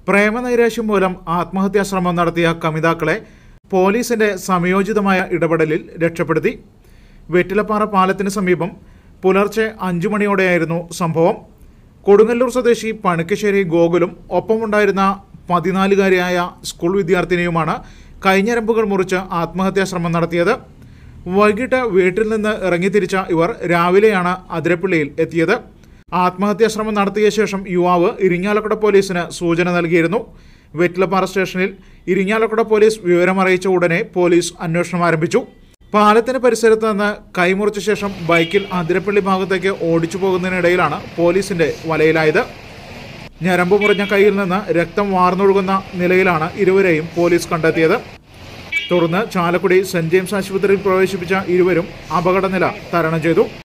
പ്രേമനൈരാശ്യം മൂലം ആത്മഹത്യാ ശ്രമം നടത്തിയ കമിതാക്കളെ പോലീസിന്റെ സമയോചിതമായ ഇടപെടലിൽ രക്ഷപ്പെടുത്തി വെറ്റിലപ്പാറ പാലത്തിന് സമീപം പുലർച്ചെ അഞ്ചു മണിയോടെയായിരുന്നു സംഭവം കൊടുങ്ങല്ലൂർ സ്വദേശി പണിക്കശ്ശേരി ഗോകുലും ഒപ്പമുണ്ടായിരുന്ന പതിനാലുകാരിയായ സ്കൂൾ വിദ്യാർത്ഥിനിയുമാണ് കൈഞ്ഞരമ്പുകൾ മുറിച്ച് ആത്മഹത്യാ ശ്രമം നടത്തിയത് വൈകിട്ട് വീട്ടിൽ നിന്ന് ഇറങ്ങിത്തിരിച്ച ഇവർ രാവിലെയാണ് അതിരപ്പള്ളിയിൽ എത്തിയത് ആത്മഹത്യാ ശ്രമം നടത്തിയ ശേഷം യുവാവ് ഇരിങ്ങാലക്കുട പോലീസിന് സൂചന നൽകിയിരുന്നു വെറ്റിലപ്പാറ സ്റ്റേഷനിൽ ഇരിങ്ങാലക്കുട പോലീസ് വിവരമറിയിച്ച ഉടനെ പോലീസ് അന്വേഷണം ആരംഭിച്ചു പാലത്തിന് പരിസരത്ത് നിന്ന് കൈമുറിച്ച ശേഷം ബൈക്കിൽ അതിരപ്പള്ളി ഭാഗത്തേക്ക് ഓടിച്ചു പോകുന്നതിനിടയിലാണ് പോലീസിന്റെ വലയിലായത് ഞരമ്പ് മുറിഞ്ഞ കൈയിൽ നിന്ന് രക്തം വാർന്നൊഴുകുന്ന നിലയിലാണ് ഇരുവരെയും പോലീസ് കണ്ടെത്തിയത് തുടർന്ന് ചാലക്കുടി സെന്റ് ജെയിംസ് ആശുപത്രിയിൽ പ്രവേശിപ്പിച്ച ഇരുവരും അപകടനില തരണം ചെയ്തു